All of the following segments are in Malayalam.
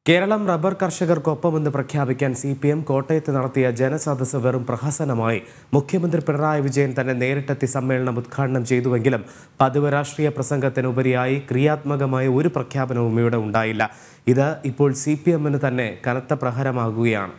കേരളം റബ്ബർ കർഷകർക്കൊപ്പമെന്ന് പ്രഖ്യാപിക്കാൻ സി പി എം കോട്ടയത്ത് നടത്തിയ ജനസദസ്സ് വെറും പ്രഹസനമായി മുഖ്യമന്ത്രി പിണറായി വിജയൻ തന്നെ നേരിട്ടെത്തി സമ്മേളനം ഉദ്ഘാടനം ചെയ്തുവെങ്കിലും പതിവ് രാഷ്ട്രീയ പ്രസംഗത്തിനുപരിയായി ക്രിയാത്മകമായ ഒരു പ്രഖ്യാപനവും ഇവിടെ ഉണ്ടായില്ല ഇത് ഇപ്പോൾ സി പി എമ്മിന് തന്നെ കനത്ത പ്രഹരമാകുകയാണ്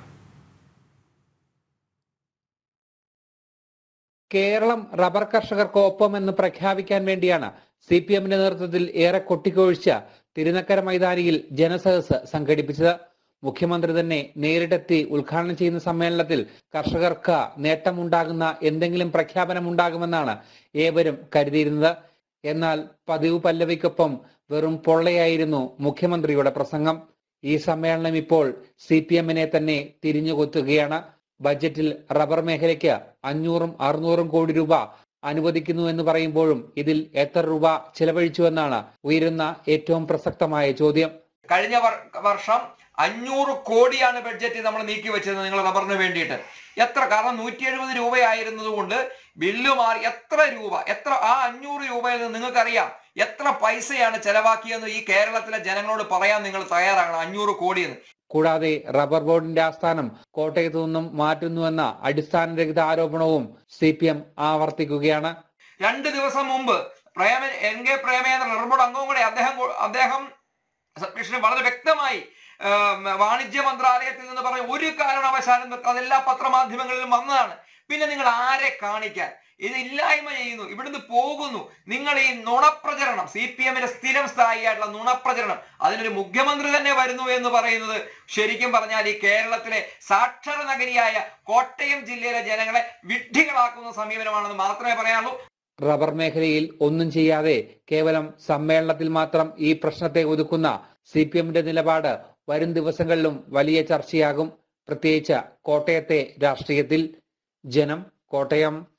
കേരളം റബ്ബർ കർഷകർക്ക് ഒപ്പമെന്ന് പ്രഖ്യാപിക്കാൻ വേണ്ടിയാണ് സി പി എമ്മിന്റെ നേതൃത്വത്തിൽ ഏറെ കൊട്ടിക്കൊഴിച്ച തിരുനക്കര മൈതാനിയിൽ ജനസദസ് സംഘടിപ്പിച്ചത് മുഖ്യമന്ത്രി തന്നെ നേരിട്ടെത്തി ഉദ്ഘാടനം ചെയ്യുന്ന സമ്മേളനത്തിൽ കർഷകർക്ക് നേട്ടമുണ്ടാകുന്ന എന്തെങ്കിലും പ്രഖ്യാപനം ഉണ്ടാകുമെന്നാണ് ഏവരും കരുതിയിരുന്നത് എന്നാൽ പതിവ് പല്ലവിക്കൊപ്പം വെറും പൊള്ളയായിരുന്നു മുഖ്യമന്ത്രിയുടെ പ്രസംഗം ഈ സമ്മേളനം ഇപ്പോൾ സി പി എമ്മിനെ തന്നെ തിരിഞ്ഞുകൊത്തുകയാണ് ബജറ്റിൽ റബ്ബർ മേഖലയ്ക്ക് അഞ്ഞൂറും അറുന്നൂറും കോടി രൂപ അനുവദിക്കുന്നു എന്ന് പറയുമ്പോഴും ഇതിൽ എത്ര രൂപ ചെലവഴിച്ചുവെന്നാണ് ഉയരുന്ന ഏറ്റവും പ്രസക്തമായ ചോദ്യം കഴിഞ്ഞ വർ- വർഷം അഞ്ഞൂറ് കോടിയാണ് ബഡ്ജറ്റ് നമ്മൾ നീക്കി വെച്ചത് നിങ്ങൾ റബ്ബറിന് വേണ്ടിയിട്ട് എത്ര കാരണം നൂറ്റി എഴുപത് രൂപയായിരുന്നത് കൊണ്ട് ബില്ല് മാറി എത്ര രൂപ എത്ര ആ അഞ്ഞൂറ് രൂപയിൽ നിന്ന് നിങ്ങൾക്കറിയാം എത്ര പൈസയാണ് ചെലവാക്കിയെന്ന് ഈ കേരളത്തിലെ ജനങ്ങളോട് പറയാൻ നിങ്ങൾ തയ്യാറാകണം അഞ്ഞൂറ് കോടിയെന്ന് കൂടാതെ റബ്ബർ ബോർഡിന്റെ ആസ്ഥാനം കോട്ടയത്തു നിന്നും മാറ്റുന്നുവെന്ന അടിസ്ഥാനരഹിത ആരോപണവും സി പി എം ആവർത്തിക്കുകയാണ് രണ്ട് ദിവസം മുമ്പ് Prema N K Premendran rubber board അംഗവും കൂടെ അദ്ദേഹം കൊ- അദ്ദേഹം സബ്മിഷന് വളരെ വ്യക്തമായി ആ, വാണിജ്യ മന്ത്രാലയത്തിൽ നിന്ന് പറഞ്ഞ ഒരു കാരണവശാലും നിർത്ത- അതെല്ലാ പത്രമാധ്യമങ്ങളിലും വന്നതാണ് പിന്നെ നിങ്ങൾ ആരെ കാണിക്കാൻ ഇത് ഇല്ലായ്മ ചെയ്യുന്നു ഇവിടുന്ന് പോകുന്നു നിങ്ങൾ ഈ നുണപ്രചരണം സി പി എമ്മിന്റെ സ്ഥിരം സ്ഥായിയായിട്ടുള്ള നുണപ്രചരണം അതിനൊരു മുഖ്യമന്ത്രി തന്നെ വരുന്നു എന്ന് പറയുന്നത് ശരിക്കും പറഞ്ഞാൽ ഈ കേരളത്തിലെ സാക്ഷര നഗരിയായ കോട്ടയം ജില്ലയിലെ ജനങ്ങളെ വിഡ്ഢികളാക്കുന്ന സമീപനമാണെന്ന് മാത്രമേ പറയാനുള്ളൂ റബ്ബർ മേഖലയിൽ ഒന്നും ചെയ്യാതെ കേവലം സമ്മേളനത്തിൽ മാത്രം ഈ പ്രശ്നത്തെ ഒതുക്കുന്ന സി പി എമ്മിന്റെ നിലപാട് വരും ദിവസങ്ങളിലും വലിയ ചർച്ചയാകും പ്രത്യേകിച്ച് കോട്ടയത്തെ രാഷ്ട്രീയത്തിൽ ജനം കോട്ടയം